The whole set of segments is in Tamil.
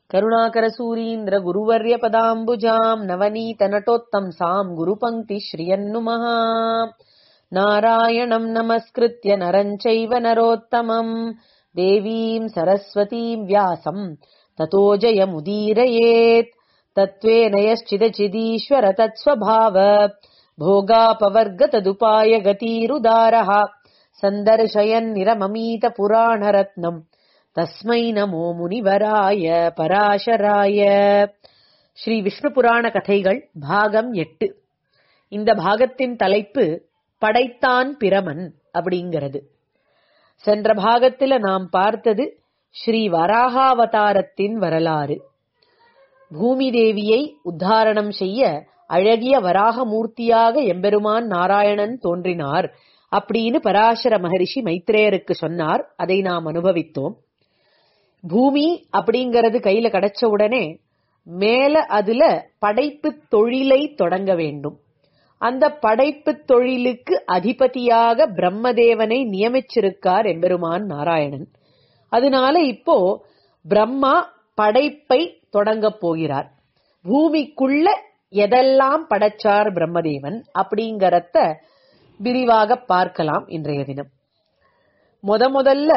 करुणाकरसूरीन्द्र गुरुवर्यपदाम्बुजाम् नवनीतनटोत्तंसाम् गुरुपङ्क्तिश्रियन्नुमः नारायणम् नमस्कृत्य नरम् चैव नरोत्तमम् देवीम् सरस्वतीम् व्यासम् ततो जयमुदीरयेत् तत्त्वेन यश्चिदचिदीश्वर तत्स्वभाव भोगापवर्गतदुपाय गतिरुदारः सन्दर्शयन्निरममीतपुराणरत्नम् தஸ்மை நமோ முனிவராய பராசராய ஸ்ரீ விஷ்ணு புராண கதைகள் பாகம் எட்டு இந்த பாகத்தின் தலைப்பு படைத்தான் பிரமன் அப்படிங்கிறது சென்ற பாகத்துல நாம் பார்த்தது ஸ்ரீ வராகாவதாரத்தின் வரலாறு பூமி தேவியை உத்தாரணம் செய்ய அழகிய வராக மூர்த்தியாக எம்பெருமான் நாராயணன் தோன்றினார் அப்படின்னு பராசர மகரிஷி மைத்ரேயருக்கு சொன்னார் அதை நாம் அனுபவித்தோம் பூமி அப்படிங்கறது கையில கிடைச்ச உடனே மேல அதுல படைப்பு தொழிலை தொடங்க வேண்டும் அந்த படைப்பு தொழிலுக்கு அதிபதியாக பிரம்மதேவனை நியமிச்சிருக்கார் எம்பெருமான் நாராயணன் அதனால இப்போ பிரம்மா படைப்பை தொடங்க போகிறார் பூமிக்குள்ள எதெல்லாம் படைச்சார் பிரம்மதேவன் அப்படிங்கறத விரிவாக பார்க்கலாம் இன்றைய தினம் முத முதல்ல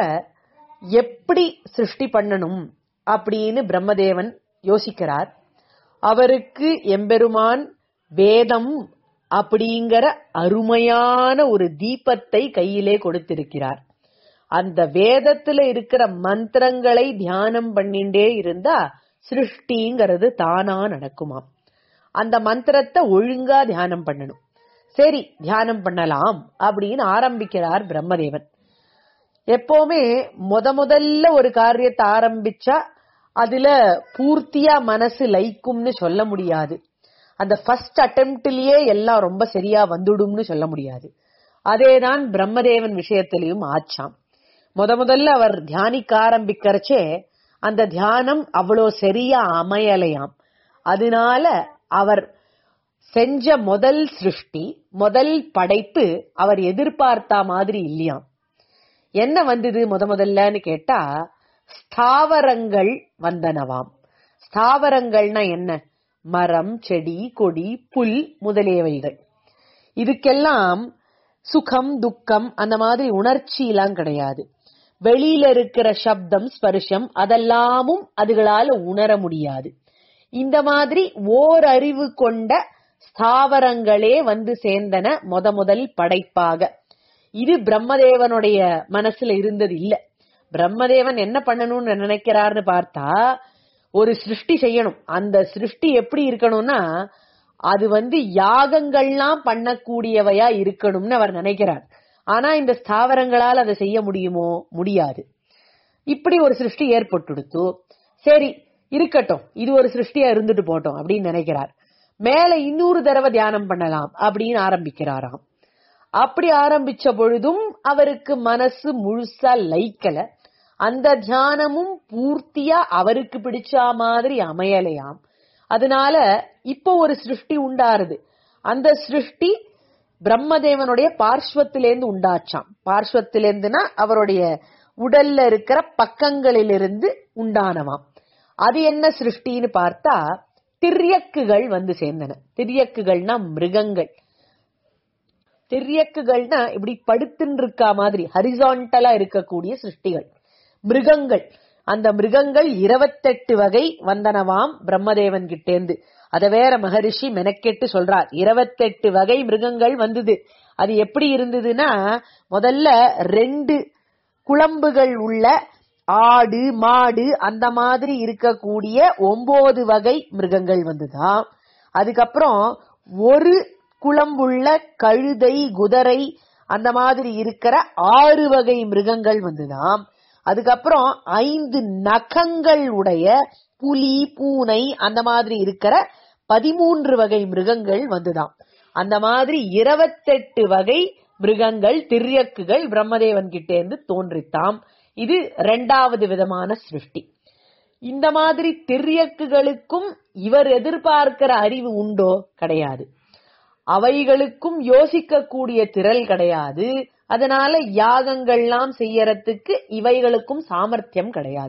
எப்படி சிருஷ்டி பண்ணணும் அப்படின்னு பிரம்மதேவன் யோசிக்கிறார் அவருக்கு எம்பெருமான் வேதம் அப்படிங்கிற அருமையான ஒரு தீபத்தை கையிலே கொடுத்திருக்கிறார் அந்த வேதத்துல இருக்கிற மந்திரங்களை தியானம் பண்ணிண்டே இருந்தா சிருஷ்டிங்கிறது தானா நடக்குமாம் அந்த மந்திரத்தை ஒழுங்கா தியானம் பண்ணணும் சரி தியானம் பண்ணலாம் அப்படின்னு ஆரம்பிக்கிறார் பிரம்மதேவன் எப்பவுமே முத முதல்ல ஒரு காரியத்தை ஆரம்பிச்சா அதுல பூர்த்தியா மனசு லைக்கும்னு சொல்ல முடியாது அந்த ஃபர்ஸ்ட் அட்டெம்ப்ட்லயே எல்லாம் ரொம்ப சரியா வந்துடும்னு சொல்ல முடியாது அதேதான் பிரம்மதேவன் விஷயத்திலையும் ஆச்சாம் முத முதல்ல அவர் தியானிக்க ஆரம்பிக்கிறச்சே அந்த தியானம் அவ்வளோ சரியா அமையலையாம் அதனால அவர் செஞ்ச முதல் சிருஷ்டி முதல் படைப்பு அவர் எதிர்பார்த்த மாதிரி இல்லையாம் என்ன வந்தது முத முதல்லன்னு கேட்டா ஸ்தாவரங்கள் வந்தனவாம் ஸ்தாவரங்கள்னா என்ன மரம் செடி கொடி புல் முதலியவைகள் இதுக்கெல்லாம் சுகம் துக்கம் அந்த மாதிரி உணர்ச்சி எல்லாம் கிடையாது வெளியில இருக்கிற சப்தம் ஸ்பர்ஷம் அதெல்லாமும் அதுகளால உணர முடியாது இந்த மாதிரி ஓர் அறிவு கொண்ட ஸ்தாவரங்களே வந்து சேர்ந்தன முத முதல் படைப்பாக இது பிரம்மதேவனுடைய மனசுல இருந்தது இல்ல பிரம்மதேவன் என்ன பண்ணணும்னு நினைக்கிறார்னு பார்த்தா ஒரு சிருஷ்டி செய்யணும் அந்த சிருஷ்டி எப்படி இருக்கணும்னா அது வந்து யாகங்கள்லாம் பண்ணக்கூடியவையா இருக்கணும்னு அவர் நினைக்கிறார் ஆனா இந்த ஸ்தாவரங்களால் அதை செய்ய முடியுமோ முடியாது இப்படி ஒரு சிருஷ்டி ஏற்பட்டுடுத்து சரி இருக்கட்டும் இது ஒரு சிருஷ்டியா இருந்துட்டு போட்டோம் அப்படின்னு நினைக்கிறார் மேல இன்னொரு தடவை தியானம் பண்ணலாம் அப்படின்னு ஆரம்பிக்கிறாராம் அப்படி ஆரம்பிச்ச பொழுதும் அவருக்கு மனசு முழுசா லைக்கல அந்த தியானமும் பூர்த்தியா அவருக்கு பிடிச்ச மாதிரி அமையலையாம் அதனால இப்போ ஒரு சிருஷ்டி உண்டாருது அந்த சிருஷ்டி பிரம்மதேவனுடைய பார்ஸ்வத்திலேருந்து உண்டாச்சாம் பார்ஸ்வத்திலேருந்துனா அவருடைய உடல்ல இருக்கிற பக்கங்களிலிருந்து உண்டானவாம் அது என்ன சிருஷ்டின்னு பார்த்தா திரியக்குகள் வந்து சேர்ந்தன திரியக்குகள்னா மிருகங்கள் திரியக்குகள்னா இப்படி படுத்துன்னு இருக்கா மாதிரி ஹரிசான்டலா இருக்கக்கூடிய சிருஷ்டிகள் மிருகங்கள் அந்த மிருகங்கள் இருபத்தெட்டு வகை வந்தனவாம் பிரம்மதேவன் கிட்டேந்து அத வேற மகரிஷி மெனக்கெட்டு சொல்றார் இருபத்தெட்டு வகை மிருகங்கள் வந்தது அது எப்படி இருந்ததுன்னா முதல்ல ரெண்டு குழம்புகள் உள்ள ஆடு மாடு அந்த மாதிரி இருக்கக்கூடிய ஒன்பது வகை மிருகங்கள் வந்துதான் அதுக்கப்புறம் ஒரு குழம்புள்ள கழுதை குதிரை அந்த மாதிரி இருக்கிற ஆறு வகை மிருகங்கள் வந்துதான் அதுக்கப்புறம் ஐந்து நகங்கள் உடைய புலி பூனை அந்த மாதிரி இருக்கிற பதிமூன்று வகை மிருகங்கள் வந்துதான் அந்த மாதிரி இருபத்தெட்டு வகை மிருகங்கள் திரியக்குகள் பிரம்மதேவன் கிட்டே இருந்து தோன்றித்தாம் இது இரண்டாவது விதமான சிருஷ்டி இந்த மாதிரி திரியக்குகளுக்கும் இவர் எதிர்பார்க்கிற அறிவு உண்டோ கிடையாது அவைகளுக்கும் யோசிக்கக்கூடிய திரள் கிடையாது அதனால யாகங்கள்லாம் செய்யறதுக்கு இவைகளுக்கும் சாமர்த்தியம் கிடையாது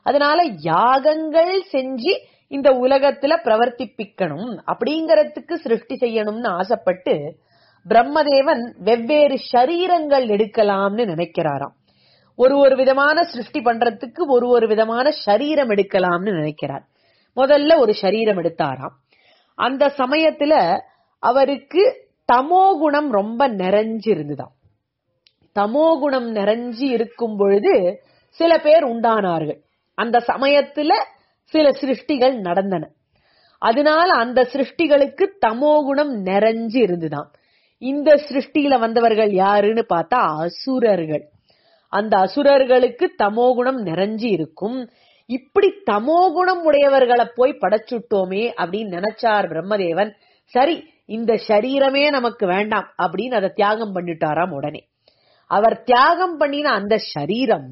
அதனால யாகங்கள் செஞ்சு இந்த உலகத்துல பிரவர்த்திப்பிக்கணும் அப்படிங்கறதுக்கு சிருஷ்டி செய்யணும்னு ஆசைப்பட்டு பிரம்மதேவன் வெவ்வேறு சரீரங்கள் எடுக்கலாம்னு நினைக்கிறாராம் ஒரு ஒரு விதமான சிருஷ்டி பண்றதுக்கு ஒரு ஒரு விதமான சரீரம் எடுக்கலாம்னு நினைக்கிறார் முதல்ல ஒரு சரீரம் எடுத்தாராம் அந்த சமயத்துல அவருக்கு தமோ குணம் ரொம்ப நிறைஞ்சு இருந்துதாம் தமோ குணம் நிறைஞ்சு இருக்கும் பொழுது சில பேர் உண்டானார்கள் அந்த சமயத்துல சில சிருஷ்டிகள் நடந்தன அதனால அந்த சிருஷ்டிகளுக்கு தமோ குணம் நிறைஞ்சு இருந்துதாம் இந்த சிருஷ்டியில வந்தவர்கள் யாருன்னு பார்த்தா அசுரர்கள் அந்த அசுரர்களுக்கு தமோகுணம் நிறைஞ்சு இருக்கும் இப்படி தமோகுணம் உடையவர்களை போய் படைச்சுட்டோமே அப்படின்னு நினைச்சார் பிரம்மதேவன் சரி இந்த சரீரமே நமக்கு வேண்டாம் அப்படின்னு அதை தியாகம் பண்ணிட்டாராம் உடனே அவர் தியாகம் பண்ணின அந்த சரீரம்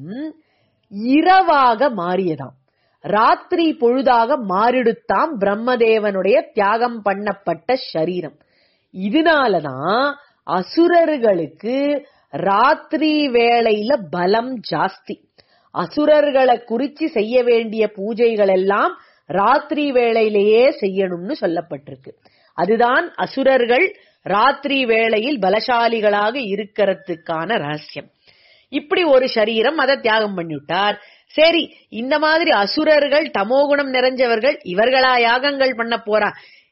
இரவாக மாறியதாம் ராத்திரி பொழுதாக மாறிடுத்தாம் பிரம்மதேவனுடைய தியாகம் பண்ணப்பட்ட சரீரம் இதனாலதான் அசுரர்களுக்கு ராத்திரி வேளையில பலம் ஜாஸ்தி அசுரர்களை குறிச்சு செய்ய வேண்டிய பூஜைகள் எல்லாம் ராத்திரி வேளையிலேயே செய்யணும்னு சொல்லப்பட்டிருக்கு அதுதான் அசுரர்கள் ராத்திரி வேளையில் பலசாலிகளாக இருக்கிறதுக்கான ரகசியம் இப்படி ஒரு சரீரம் அதை தியாகம் பண்ணிவிட்டார் சரி இந்த மாதிரி அசுரர்கள் தமோகுணம் நிறைஞ்சவர்கள் இவர்களா யாகங்கள் பண்ண போறா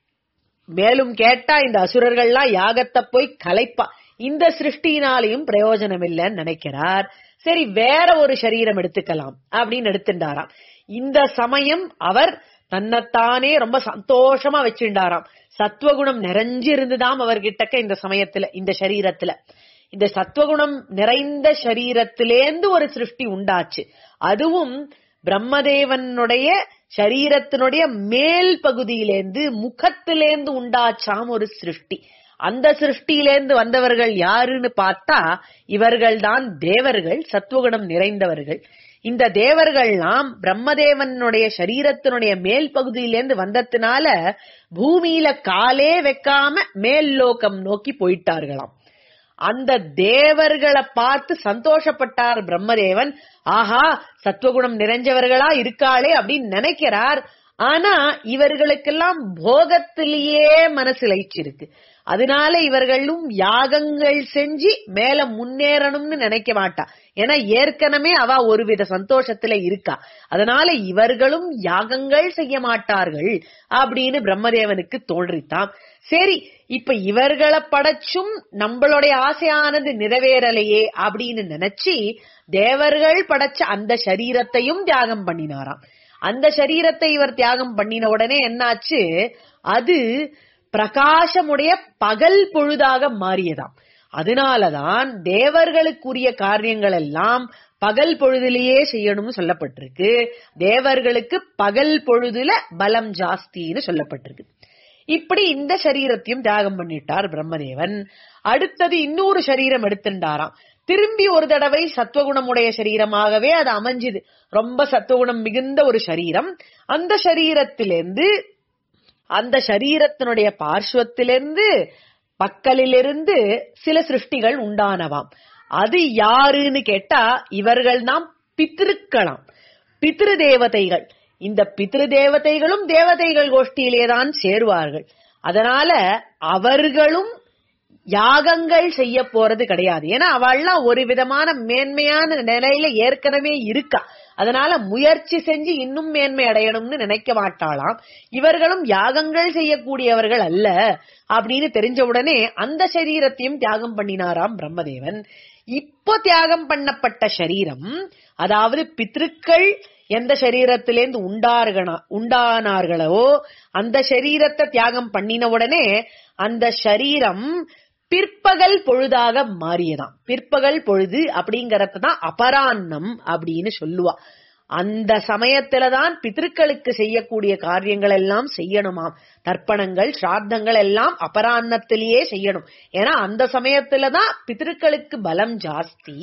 மேலும் கேட்டா இந்த அசுரர்கள்லாம் யாகத்தை போய் கலைப்பா இந்த சிருஷ்டியினாலையும் பிரயோஜனம் இல்லைன்னு நினைக்கிறார் சரி வேற ஒரு சரீரம் எடுத்துக்கலாம் அப்படின்னு எடுத்துட்டாராம் இந்த சமயம் அவர் தன்னைத்தானே ரொம்ப சந்தோஷமா வச்சுட்டாராம் சத்துவகுணம் நிறைஞ்சு இருந்துதாம் அவர்கிட்டக்க இந்த சமயத்துல இந்த சரீரத்துல இந்த சத்துவகுணம் நிறைந்த சரீரத்திலேந்து ஒரு சிருஷ்டி உண்டாச்சு அதுவும் பிரம்மதேவனுடைய சரீரத்தினுடைய மேல் பகுதியிலேந்து முகத்திலேந்து உண்டாச்சாம் ஒரு சிருஷ்டி அந்த சிருஷ்டியிலேந்து வந்தவர்கள் யாருன்னு பார்த்தா இவர்கள்தான் தேவர்கள் சத்துவகுணம் நிறைந்தவர்கள் இந்த தேவர்கள்லாம் பிரம்மதேவனுடைய சரீரத்தினுடைய மேல் பகுதியிலேந்து வந்ததுனால பூமியில காலே வைக்காம மேல் லோகம் நோக்கி போயிட்டார்களாம் அந்த தேவர்களை பார்த்து சந்தோஷப்பட்டார் பிரம்மதேவன் ஆஹா சத்துவகுணம் நிறைஞ்சவர்களா இருக்காளே அப்படின்னு நினைக்கிறார் ஆனா இவர்களுக்கெல்லாம் போகத்திலேயே மனசு லயிச்சிருக்கு அதனால இவர்களும் யாகங்கள் செஞ்சு மேல முன்னேறணும்னு நினைக்க மாட்டா ஏன்னா ஏற்கனவே அவ ஒருவித சந்தோஷத்துல இருக்கா அதனால இவர்களும் யாகங்கள் செய்ய மாட்டார்கள் அப்படின்னு பிரம்மதேவனுக்கு தோன்றித்தாம் சரி இப்ப இவர்களை படைச்சும் நம்மளுடைய ஆசையானது நிறைவேறலையே அப்படின்னு நினைச்சு தேவர்கள் படைச்ச அந்த சரீரத்தையும் தியாகம் பண்ணினாராம் அந்த சரீரத்தை இவர் தியாகம் பண்ணின உடனே என்னாச்சு அது பிரகாசமுடைய பகல் பொழுதாக மாறியதாம் அதனாலதான் தேவர்களுக்குரிய காரியங்கள் எல்லாம் பகல் பொழுதிலேயே செய்யணும்னு சொல்லப்பட்டிருக்கு தேவர்களுக்கு பகல் பொழுதுல பலம் ஜாஸ்தின்னு சொல்லப்பட்டிருக்கு இப்படி இந்த சரீரத்தையும் தியாகம் பண்ணிட்டார் பிரம்மதேவன் அடுத்தது இன்னொரு சரீரம் எடுத்துட்டாராம் திரும்பி ஒரு தடவை சத்துவகுணமுடைய சரீரமாகவே அது அமைஞ்சுது ரொம்ப சத்துவகுணம் மிகுந்த ஒரு சரீரம் அந்த சரீரத்திலிருந்து அந்த சரீரத்தினுடைய பார்ஸ்வத்திலிருந்து பக்கலிலிருந்து சில சிருஷ்டிகள் உண்டானவாம் அது யாருன்னு கேட்டா இவர்கள் தான் பித்திருக்கலாம் பித்ரு தேவதைகள் இந்த பித்ரு தேவதைகளும் தேவதைகள் கோஷ்டியிலேதான் சேருவார்கள் அதனால அவர்களும் யாகங்கள் செய்ய போறது கிடையாது ஏன்னா அவள்லாம் ஒரு விதமான மேன்மையான நிலையில ஏற்கனவே இருக்கா அதனால முயற்சி செஞ்சு இன்னும் மேன்மை அடையணும்னு நினைக்க மாட்டாளாம் இவர்களும் யாகங்கள் செய்யக்கூடியவர்கள் அல்ல அப்படின்னு தெரிஞ்ச உடனே அந்த சரீரத்தையும் தியாகம் பண்ணினாராம் பிரம்மதேவன் இப்போ தியாகம் பண்ணப்பட்ட சரீரம் அதாவது பித்ருக்கள் எந்த சரீரத்திலேருந்து உண்டார்களா உண்டானார்களோ அந்த சரீரத்தை தியாகம் பண்ணின உடனே அந்த சரீரம் பிற்பகல் பொழுதாக மாறியதாம் பிற்பகல் பொழுது அப்படிங்கறது தான் அபரான்னம் அப்படின்னு சொல்லுவா அந்த சமயத்துலதான் பித்திருக்களுக்கு செய்யக்கூடிய காரியங்கள் எல்லாம் செய்யணுமாம் தர்ப்பணங்கள் ஸ்ராத்தங்கள் எல்லாம் அபரான்னத்திலேயே செய்யணும் ஏன்னா அந்த சமயத்துலதான் பித்திருக்களுக்கு பலம் ஜாஸ்தி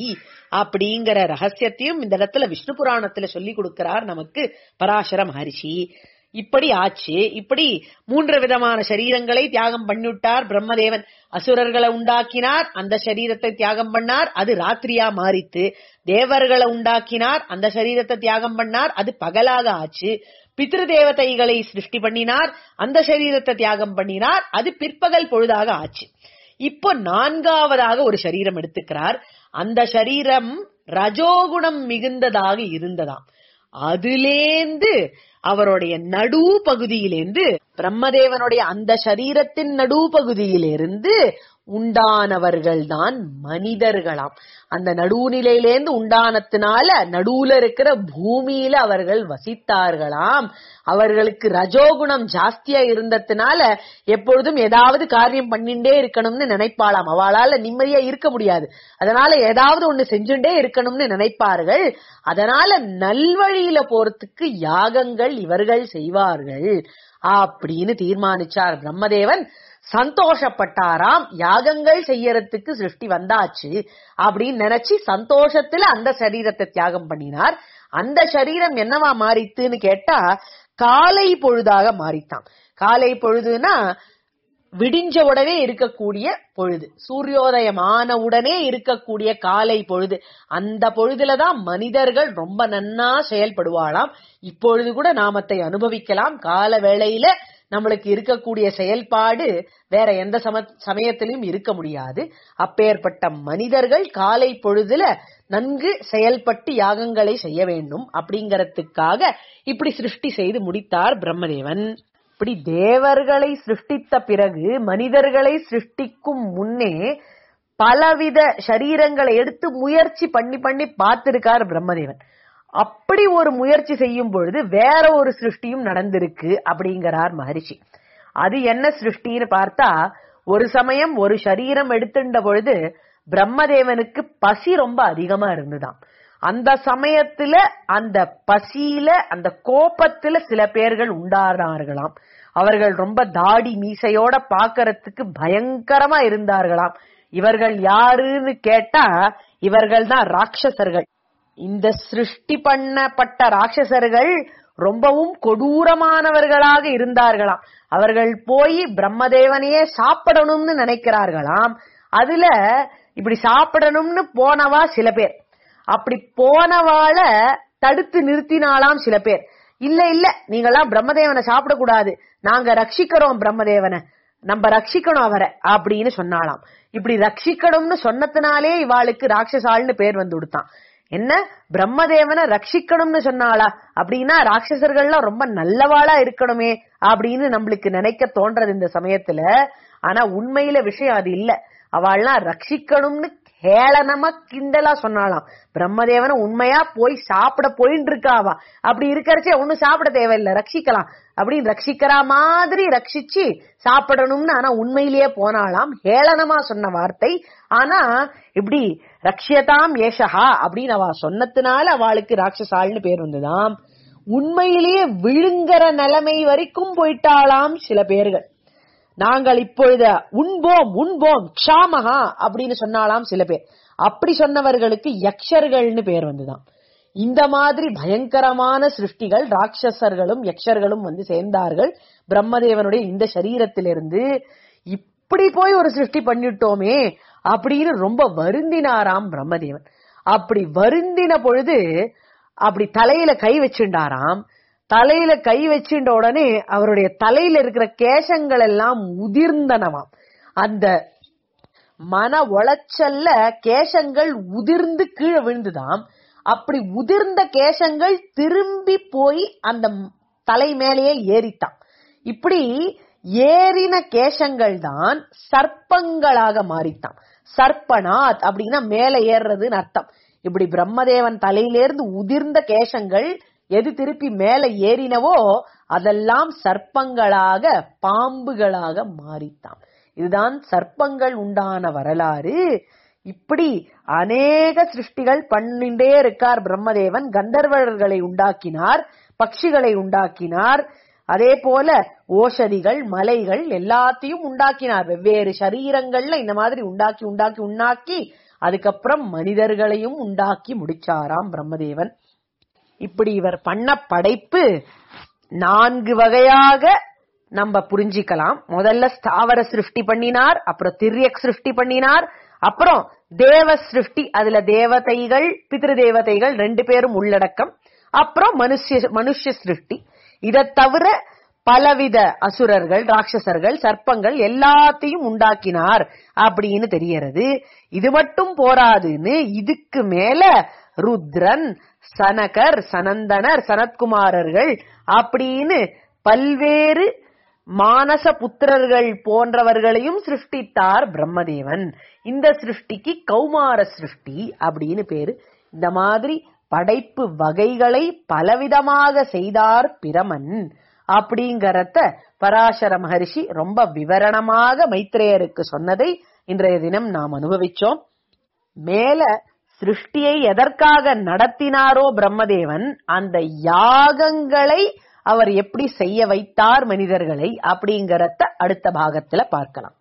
அப்படிங்கிற ரகசியத்தையும் இந்த இடத்துல விஷ்ணு புராணத்துல சொல்லி கொடுக்கிறார் நமக்கு பராசர மகரிஷி இப்படி ஆச்சு இப்படி மூன்று விதமான சரீரங்களை தியாகம் பண்ணிவிட்டார் பிரம்மதேவன் அசுரர்களை உண்டாக்கினார் அந்த சரீரத்தை தியாகம் பண்ணார் அது ராத்திரியா மாறித்து தேவர்களை உண்டாக்கினார் அந்த சரீரத்தை தியாகம் பண்ணார் அது பகலாக ஆச்சு பித்ரு தேவதைகளை சிருஷ்டி பண்ணினார் அந்த சரீரத்தை தியாகம் பண்ணினார் அது பிற்பகல் பொழுதாக ஆச்சு இப்போ நான்காவதாக ஒரு சரீரம் எடுத்துக்கிறார் அந்த சரீரம் ரஜோகுணம் மிகுந்ததாக இருந்ததாம் அதிலேந்து அவருடைய நடு பகுதியிலேந்து பிரம்மதேவனுடைய அந்த சரீரத்தின் நடு பகுதியிலிருந்து உண்டானவர்கள் தான் மனிதர்களாம் அந்த நடுநிலையிலேந்து உண்டானத்தினால நடுவுல இருக்கிற பூமியில அவர்கள் வசித்தார்களாம் அவர்களுக்கு ரஜோகுணம் ஜாஸ்தியா இருந்ததுனால எப்பொழுதும் ஏதாவது காரியம் பண்ணிண்டே இருக்கணும்னு நினைப்பாளாம் அவளால நிம்மதியா இருக்க முடியாது அதனால ஏதாவது ஒண்ணு செஞ்சுட்டே இருக்கணும்னு நினைப்பார்கள் அதனால நல்வழியில போறதுக்கு யாகங்கள் இவர்கள் செய்வார்கள் அப்படின்னு தீர்மானிச்சார் பிரம்மதேவன் சந்தோஷப்பட்டாராம் யாகங்கள் செய்யறதுக்கு சிருஷ்டி வந்தாச்சு அப்படின்னு நினைச்சு சந்தோஷத்துல அந்த சரீரத்தை தியாகம் பண்ணினார் அந்த சரீரம் என்னவா மாறித்துன்னு கேட்டா காலை பொழுதாக மாறித்தான் காலை பொழுதுனா விடிஞ்ச உடனே இருக்கக்கூடிய பொழுது சூரியோதயமான உடனே இருக்கக்கூடிய காலை பொழுது அந்த பொழுதுலதான் மனிதர்கள் ரொம்ப நன்னா செயல்படுவாளாம் இப்பொழுது கூட நாமத்தை அனுபவிக்கலாம் கால வேளையில நம்மளுக்கு இருக்கக்கூடிய செயல்பாடு வேற எந்த சம சமயத்திலும் இருக்க முடியாது அப்பேற்பட்ட மனிதர்கள் காலை பொழுதுல நன்கு செயல்பட்டு யாகங்களை செய்ய வேண்டும் அப்படிங்கறதுக்காக இப்படி சிருஷ்டி செய்து முடித்தார் பிரம்மதேவன் இப்படி தேவர்களை சிருஷ்டித்த பிறகு மனிதர்களை சிருஷ்டிக்கும் முன்னே பலவித சரீரங்களை எடுத்து முயற்சி பண்ணி பண்ணி பார்த்திருக்கார் பிரம்மதேவன் அப்படி ஒரு முயற்சி செய்யும் பொழுது வேற ஒரு சிருஷ்டியும் நடந்திருக்கு அப்படிங்கிறார் மகரிஷி அது என்ன சிருஷ்டின்னு பார்த்தா ஒரு சமயம் ஒரு சரீரம் எடுத்துட்ட பொழுது பிரம்மதேவனுக்கு பசி ரொம்ப அதிகமா இருந்துதாம் அந்த சமயத்துல அந்த பசியில அந்த கோபத்துல சில பேர்கள் உண்டானார்களாம் அவர்கள் ரொம்ப தாடி மீசையோட பாக்கறதுக்கு பயங்கரமா இருந்தார்களாம் இவர்கள் யாருன்னு கேட்டா இவர்கள் தான் ராட்சசர்கள் இந்த சிருஷ்டி பண்ணப்பட்ட ராட்சசர்கள் ரொம்பவும் கொடூரமானவர்களாக இருந்தார்களாம் அவர்கள் போய் பிரம்மதேவனையே சாப்பிடணும்னு நினைக்கிறார்களாம் அதுல இப்படி சாப்பிடணும்னு போனவா சில பேர் அப்படி போனவாள தடுத்து நிறுத்தினாலாம் சில பேர் இல்ல இல்ல நீங்களாம் பிரம்மதேவனை சாப்பிடக்கூடாது நாங்க ரட்சிக்கிறோம் பிரம்மதேவனை நம்ம ரட்சிக்கணும் அவரை அப்படின்னு சொன்னாலாம் இப்படி ரட்சிக்கணும்னு சொன்னதுனாலே இவாளுக்கு ராட்சசால்னு பேர் வந்து கொடுத்தான் என்ன பிரம்மதேவனை ரட்சிக்கணும்னு சொன்னாளா அப்படின்னா ராட்சசர்கள்லாம் ரொம்ப நல்லவாளா இருக்கணுமே அப்படின்னு நம்மளுக்கு நினைக்க தோன்றது இந்த சமயத்துல ஆனா உண்மையில விஷயம் அது இல்ல அவள்லாம் ரட்சிக்கணும்னு ஹேளனமா கிண்டலா சொன்னாலாம் பிரம்மதேவனை உண்மையா போய் சாப்பிட போயின்னு இருக்காவா அப்படி இருக்கறச்சே ஒண்ணும் சாப்பிட தேவையில்லை ரட்சிக்கலாம் அப்படின்னு ரட்சிக்கிற மாதிரி ரட்சிச்சு சாப்பிடணும்னு ஆனா உண்மையிலேயே போனாலாம் ஹேளனமா சொன்ன வார்த்தை ஆனா இப்படி ரக்ஷியதாம் ஏஷஹா அப்படின்னு அவ சொன்னதுனால அவளுக்கு ராட்சசால்னு பேர் வந்துதாம் உண்மையிலேயே விழுங்குற நிலைமை வரைக்கும் போயிட்டாளாம் சில பேர்கள் நாங்கள் இப்பொழுது உண்போம் உண்போம் க்ஷாமஹா அப்படின்னு சொன்னாலாம் சில பேர் அப்படி சொன்னவர்களுக்கு யக்ஷர்கள்னு பேர் வந்துதான் இந்த மாதிரி பயங்கரமான சிருஷ்டிகள் ராட்சசர்களும் யக்ஷர்களும் வந்து சேர்ந்தார்கள் பிரம்மதேவனுடைய இந்த சரீரத்திலிருந்து இப்படி போய் ஒரு சிருஷ்டி பண்ணிட்டோமே அப்படின்னு ரொம்ப வருந்தினாராம் பிரம்மதேவன் அப்படி வருந்தின பொழுது அப்படி தலையில கை வச்சுண்டாராம் தலையில கை வச்சுட்ட உடனே அவருடைய தலையில இருக்கிற கேசங்கள் எல்லாம் உதிர்ந்தனவாம் அந்த மன உளைச்சல்ல கேசங்கள் உதிர்ந்து கீழே விழுந்துதாம் அப்படி உதிர்ந்த கேசங்கள் திரும்பி போய் அந்த தலை மேலேயே ஏறித்தான் இப்படி ஏறின கேசங்கள் தான் சர்ப்பங்களாக மாறித்தான் சர்ப்பநாத் அப்படின்னா மேல ஏறுறதுன்னு அர்த்தம் இப்படி பிரம்மதேவன் தலையிலேருந்து உதிர்ந்த கேசங்கள் எது திருப்பி மேல ஏறினவோ அதெல்லாம் சர்ப்பங்களாக பாம்புகளாக மாறித்தான் இதுதான் சர்ப்பங்கள் உண்டான வரலாறு இப்படி அநேக சிருஷ்டிகள் பண்ணிண்டே இருக்கார் பிரம்மதேவன் கந்தர்வர்களை உண்டாக்கினார் பட்சிகளை உண்டாக்கினார் அதே போல ஓஷதிகள் மலைகள் எல்லாத்தையும் உண்டாக்கினார் வெவ்வேறு சரீரங்கள்ல இந்த மாதிரி உண்டாக்கி உண்டாக்கி உண்டாக்கி அதுக்கப்புறம் மனிதர்களையும் உண்டாக்கி முடிச்சாராம் பிரம்மதேவன் இப்படி இவர் பண்ண படைப்பு நான்கு வகையாக நம்ம புரிஞ்சிக்கலாம் முதல்ல ஸ்தாவர சிருஷ்டி பண்ணினார் அப்புறம் திரியக் சிருஷ்டி பண்ணினார் அப்புறம் தேவ சிருஷ்டி அதுல தேவதைகள் பித்ரு தேவதைகள் ரெண்டு பேரும் உள்ளடக்கம் அப்புறம் மனுஷ்ய மனுஷ்ய சிருஷ்டி இதை தவிர பலவித அசுரர்கள் ராட்சசர்கள் சர்ப்பங்கள் எல்லாத்தையும் உண்டாக்கினார் அப்படின்னு தெரியறது இது மட்டும் போராதுன்னு இதுக்கு மேல ருத்ரன் சனகர் சனந்தனர் சனத்குமாரர்கள் அப்படின்னு பல்வேறு மானச புத்திரர்கள் போன்றவர்களையும் சிருஷ்டித்தார் பிரம்மதேவன் இந்த சிருஷ்டிக்கு கௌமார சிருஷ்டி அப்படின்னு பேரு இந்த மாதிரி படைப்பு வகைகளை பலவிதமாக செய்தார் பிரமன் அப்படிங்கறத பராசர மகரிஷி ரொம்ப விவரணமாக மைத்ரேயருக்கு சொன்னதை இன்றைய தினம் நாம் அனுபவிச்சோம் மேல சிருஷ்டியை எதற்காக நடத்தினாரோ பிரம்மதேவன் அந்த யாகங்களை அவர் எப்படி செய்ய வைத்தார் மனிதர்களை அப்படிங்கறத அடுத்த பாகத்துல பார்க்கலாம்